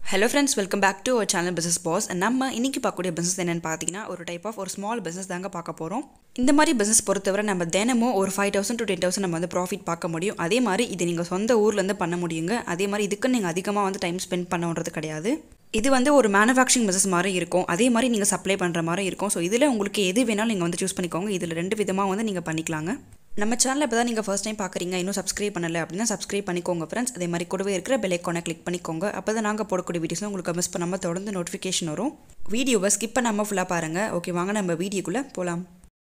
hello friends welcome back to our channel business boss நம்ம இன்னைக்கு பார்க்கக்கூடிய பிஸ்னஸ் என்னென்னு பார்த்தீங்கன்னா ஒரு டைப் ஆஃப் ஒரு ஸ்மால் பிஸ்னஸ் தாங்க பார்க்க போகிறோம் இந்த மாதிரி பிஸ்னஸ் பொறுத்தவரை நம்ம தினமும் ஒரு five thousand to ten thousand நம்ம வந்து ப்ராஃபிட் பார்க்க முடியும் அதே மாதிரி இது நீங்கள் சொந்த ஊர்லேருந்து பண்ண முடியுங்க அதே மாதிரி இதுக்கு நீங்கள் அதிகமாக வந்து டைம் ஸ்பெண்ட் பண்ணணுன்றது கிடையாது இது வந்து ஒரு மேனுஃபேக்சரிங் பிஸ்னஸ் மாதிரி இருக்கும் அதே மாதிரி நீங்கள் சப்ளை பண்ணுற மாதிரி இருக்கும் ஸோ இதில் உங்களுக்கு எது வேணாலும் நீங்கள் வந்து சூஸ் பண்ணிக்கோங்க இதில் ரெண்டு விதமாக வந்து நீங்கள் பண்ணிக்கலாங்க நம்ம சேனலில் இப்போ தான் நீங்கள் ஃபஸ்ட் டைம் பார்க்குறீங்க இன்னும் சப்ஸ்கிரைப் பண்ணலை அப்படின்னா சப்ஸ்கிரைப் பண்ணிக்கோங்க ஃப்ரெண்ட்ஸ் அதே மாதிரி கூடவே இருக்கிற பெல் ஐக்கானை கிளிக் பண்ணிக்கோங்க அப்போ தான் நாங்கள் போடக்கூடிய வீடியோஸ் உங்களுக்கு மிஸ் பண்ணாமல் தொடர்ந்து நோட்டிஃபிகேஷன் வரும் வீடியோவை ஸ்கிப் பண்ணாமல் ஃபுல்லாக பாருங்கள் ஓகே வாங்க நம்ம வீடியோக்குள்ளே போகலாம்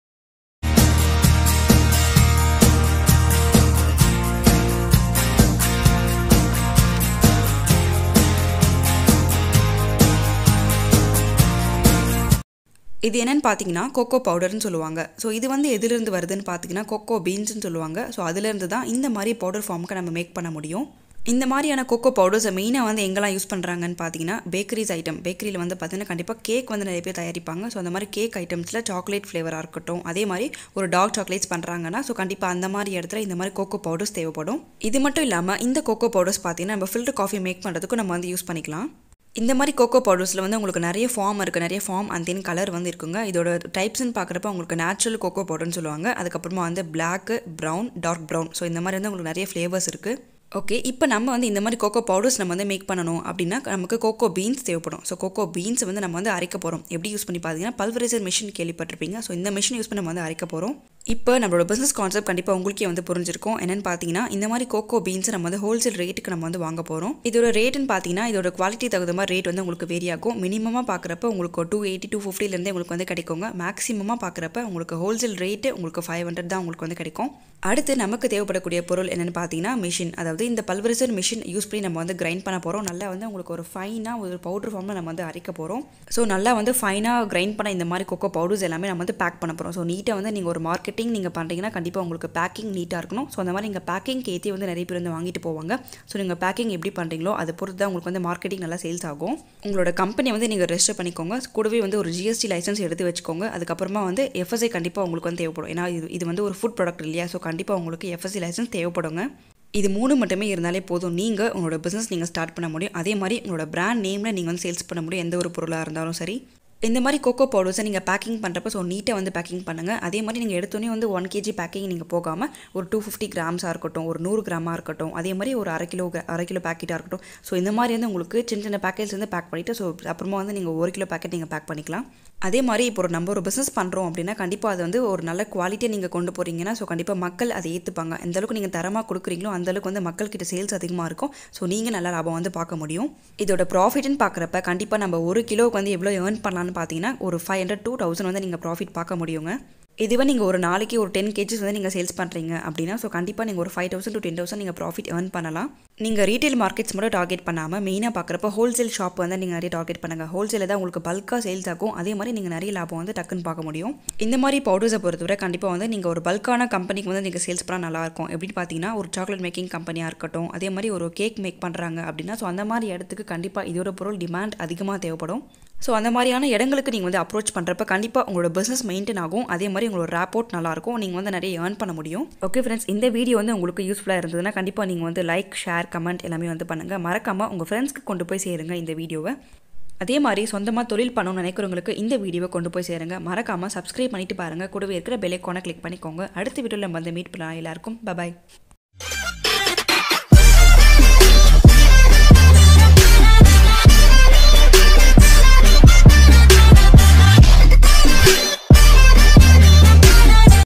இது என்னென்னு பார்த்தீங்கன்னா கொக்கோ பவுடர்னு சொல்லுவாங்க ஸோ இது வந்து எதுலேருந்து வருதுன்னு பார்த்தீங்கன்னா கொக்கோ பீன்ஸ்னு சொல்லுவாங்க ஸோ அதுலேருந்து தான் இந்த மாதிரி பவுடர் ஃபார்முக்கு நம்ம மேக் பண்ண முடியும் இந்த மாதிரியான கொக்கோ பவுடர்ஸை மெயினாக வந்து எங்கெல்லாம் யூஸ் பண்ணுறாங்கன்னு பார்த்தீங்கன்னா பேக்கரிஸ் ஐட்டம் பேக்கரியில் வந்து பார்த்தீங்கன்னா கண்டிப்பாக கேக் வந்து நிறைய பேர் தயாரிப்பாங்க ஸோ அந்த மாதிரி கேக் ஐட்டம்ஸில் சாக்லேட் ஃப்ளேவராக இருக்கட்டும் அதே மாதிரி ஒரு டார்க் சாக்லேட்ஸ் பண்ணுறாங்கன்னா ஸோ கண்டிப்பாக அந்த மாதிரி இடத்துல இந்த மாதிரி கோகோ பவுடர்ஸ் தேவைப்படும் இது மட்டும் இல்லாமல் இந்த கோகோ பவுடர்ஸ் பார்த்தீங்கன்னா நம்ம ஃபில்டர் காஃபி மேக் பண்ணுறதுக்கும் நம்ம வந்து யூஸ் பண்ணிக்கலாம் இந்த மாதிரி கோகோ பவுடர்ஸில் வந்து உங்களுக்கு நிறைய ஃபார்ம் இருக்குது நிறைய ஃபார்ம் அண்ட் தென் கலர் வந்து இருக்குங்க இதோட டைப்ஸ்னு பார்க்குறப்ப உங்களுக்கு நேச்சுரல் கோகோ பவுடர்னு சொல்லுவாங்க அதுக்கப்புறமா வந்து black brown dark brown so இந்த மாதிரி வந்து உங்களுக்கு நிறைய ஃப்ளேவர்ஸ் இருக்குது ஓகே இப்போ நம்ம வந்து இந்த மாதிரி கோகோ பவுடர்ஸ் நம்ம வந்து மேக் பண்ணணும் அப்படின்னா நமக்கு கோகோ பீன்ஸ் தேவைப்படும் ஸோ கோகோ பீன்ஸ் வந்து நம்ம வந்து அரைக்க போகிறோம் எப்படி யூஸ் பண்ணி பார்த்தீங்கன்னா பல்வரைசர் மிஷின் கேள்விப்பட்டிருப்பீங்க ஸோ இந்த மிஷின் யூஸ் பண்ணி நம்ம வந்து அரைக்க போகிறோம் இப்போ நம்மளோட பிஸ்னஸ் கான்செப்ட் கண்டிப்பாக உங்களுக்கே வந்து புரிஞ்சிருக்கும் என்னென்னு பார்த்தீங்கன்னா இந்த மாதிரி கோகோ பீன்ஸ் நம்ம வந்து ஹோல்சேல் ரேட்டுக்கு நம்ம வந்து வாங்க போகிறோம் இதோட ரேட்டுன்னு பார்த்தீங்கன்னா இதோட குவாலிட்டி தகுந்த மாதிரி ரேட் வந்து உங்களுக்கு வேரி ஆகும் மினிமமாக பார்க்குறப்ப உங்களுக்கு டூ எயிட்டி டூ ஃபிஃப்டிலேருந்தே உங்களுக்கு வந்து கிடைக்குங்க மேக்ஸிமமாக பார்க்குறப்ப உங்களுக்கு ஹோல்சேல் ரேட்டு உங்களுக்கு ஃபைவ் ஹண்ட்ரட் தான் உங்களுக்கு வந்து கிடைக்கும் அடுத்து நமக்கு தேவைப்படக்கூடிய பொருள் என்னென்னு பார்த்தீங்கன்னா மிஷின் அதாவது இந்த பல்வரிசர் மிஷின் யூஸ் பண்ணி நம்ம வந்து கிரைண்ட் பண்ண போகிறோம் நல்லா வந்து உங்களுக்கு ஒரு ஃபைனாக ஒரு பவுடர் ஃபார்மில் நம்ம வந்து அரைக்க போகிறோம் ஸோ நல்லா வந்து ஃபைனாக கிரைண்ட் பண்ண இந்த மாதிரி கொக்கோ பவுடர்ஸ் எல்லாமே நம்ம வந்து பேக் பண்ண போகிறோம் ஸோ நீட்டாக வந்து நீங்கள் ஒரு மார்க்கெட்டிங் நீங்கள் பண்ணுறீங்கன்னா கண்டிப்பாக உங்களுக்கு பேக்கிங் நீட்டாக இருக்கணும் ஸோ அந்த மாதிரி நீங்கள் பேக்கிங் ஏற்றி வந்து நிறைய பேர் வந்து வாங்கிட்டு போவாங்க ஸோ நீங்கள் பேக்கிங் எப்படி பண்ணுறீங்களோ அதை பொறுத்து தான் உங்களுக்கு வந்து மார்க்கெட்டிங் நல்லா சேல்ஸ் ஆகும் உங்களோட கம்பெனி வந்து நீங்கள் ரெஜிஸ்டர் பண்ணிக்கோங்க கூடவே வந்து ஒரு ஜிஎஸ்டி லைசன்ஸ் எடுத்து வச்சுக்கோங்க அதுக்கப்புறமா வந்து எஃப்எஸ்ஐ கண்டிப்பாக உங்களுக்கு வந்து தேவைப்படும் ஏன்னா இது இது வந்து ஒரு ஃபுட் ப்ராடக்ட் இல்லையா ஸோ கண்டிப்பாக உங்களுக்கு எஃப்எஸ்சி லைசன்ஸ் தேவைப்படுங்க இது மூணு மட்டுமே இருந்தாலே போதும் நீங்கள் உங்களோட பிஸ்னஸ் நீங்கள் ஸ்டார்ட் பண்ண முடியும் அதே மாதிரி உங்களோட பிராண்ட் நேமில் நீங்கள் வந்து சேல்ஸ் பண்ண முடியும் எந்த ஒரு பொருளாக இருந்தாலும் சரி இந்த மாதிரி கோகோ பவுடர்ஸை நீங்கள் பேக்கிங் பண்ணுறப்ப ஸோ நீட்டாக வந்து பேக்கிங் பண்ணுங்கள் அதே மாதிரி நீங்கள் எடுத்தோன்னே வந்து ஒன் கேஜி பேக்கிங் நீங்கள் போகாமல் ஒரு டூ ஃபிஃப்டி கிராம்ஸாக இருக்கட்டும் ஒரு நூறு கிராமாக இருக்கட்டும் அதே மாதிரி ஒரு அரை கிலோ அரை கிலோ பேக்கெட்டாக இருக்கட்டும் ஸோ இந்த மாதிரி வந்து உங்களுக்கு சின்ன சின்ன பேக்கெட்ஸ் வந்து பேக் பண்ணிவிட்டு ஸோ அப்புறமா வந்து நீங்கள் ஒரு கிலோ பேக்கெட் நீங்கள் பேக் பண்ணிக்கலாம் அதே மாதிரி இப்போ ஒரு நம்ம ஒரு பிஸ்னஸ் பண்ணுறோம் அப்படின்னா கண்டிப்பாக அது வந்து ஒரு நல்ல குவாலிட்டியை நீங்கள் கொண்டு போகிறீங்கன்னா ஸோ கண்டிப்பாக மக்கள் அதை ஏற்றுப்பாங்க எந்த அளவுக்கு நீங்கள் தரமாக கொடுக்குறீங்களோ அந்தளவுக்கு வந்து மக்கள்கிட்ட சேல்ஸ் அதிகமாக இருக்கும் ஸோ நீங்கள் நல்ல லாபம் வந்து பார்க்க முடியும் இதோட ப்ராஃபிட்னு பார்க்குறப்ப கண்டிப்பாக நம்ம ஒரு கிலோவுக்கு வந்து எவ்வளோ ஏர்ன் பண்ணலான்னு பார்த்தீங்கன்னா ஒரு ஃபைவ் ஹண்ட்ரட் டூ தௌசண்ட் வந்து நீங்கள் ப்ராஃபிட் பார்க்க முடியுங்க இதுவே நீங்கள் ஒரு நாளைக்கு ஒரு டென் கேஜிஸ் வந்து நீங்கள் சேல்ஸ் பண்ணுறீங்க அப்படின்னா ஸோ கண்டிப்பாக நீங்கள் ஒரு five thousand to ten thousand நீங்கள் ப்ராஃபிட் ஏர்ன் பண்ணலாம் நீங்கள் ரீட்டைல் மார்க்கெட்ஸ் மட்டும் டார்கெட் பண்ணாமல் மெயினாக பார்க்குறப்ப ஹோல்சேல் ஷாப் வந்து நீங்கள் நிறைய டார்கெட் பண்ணுங்கள் ஹோல்சேலில் தான் உங்களுக்கு பல்காக சேல்ஸ் ஆகும் அதே மாதிரி நீங்கள் நிறைய லாபம் வந்து டக்குன்னு பார்க்க முடியும் இந்த மாதிரி பவுடர்ஸை பொறுத்தவரை கண்டிப்பாக வந்து நீங்கள் ஒரு பல்கான கம்பெனிக்கு வந்து நீங்கள் சேல்ஸ் பண்ணால் நல்லாயிருக்கும் எப்படின்னு பார்த்தீங்கன்னா ஒரு சாக்லேட் மேக்கிங் கம்பெனியாக இருக்கட்டும் அதே மாதிரி ஒரு கேக் மேக் பண்ணுறாங்க அப்படின்னா ஸோ அந்த மாதிரி இடத்துக்கு கண்டிப்பாக இதோட பொருள் டிமாண்ட் அதிகமாக தேவைப்படும் ஸோ அந்த மாதிரியான இடங்களுக்கு நீங்கள் வந்து அப்ரோச் பண்ணுறப்ப கண்டிப்பாக உங்களோட பிஸ்னஸ் மெயின்டைன் ஆகும் அதே மாதிரி உங்களோட ரேப்போர்ட் நல்லாயிருக்கும் நீங்கள் வந்து நிறைய ஏர்ன் பண்ண முடியும் ஓகே ஃப்ரெண்ட்ஸ் இந்த வீடியோ வந்து உங்களுக்கு யூஸ்ஃபுல்லாக இருந்ததுன்னா கண்டிப்பாக நீங்கள் வந்து லைக் ஷேர் கமெண்ட் எல்லாமே வந்து பண்ணுங்கள் மறக்காமல் உங்கள் ஃப்ரெண்ட்ஸ்க்கு கொண்டு போய் சேருங்க இந்த வீடியோவை அதே மாதிரி சொந்தமாக தொழில் பண்ணணும்னு நினைக்கிறவங்களுக்கு இந்த வீடியோவை கொண்டு போய் சேருங்க மறக்காமல் சப்ஸ்கிரைப் பண்ணிட்டு பாருங்கள் கூடவே இருக்கிற பெலைக்கானை கிளிக் பண்ணிக்கோங்க அடுத்த வீடியோவில் நம்ம வந்து மீட் பண்ணலாம் எல்லாருக்கும் பபாய்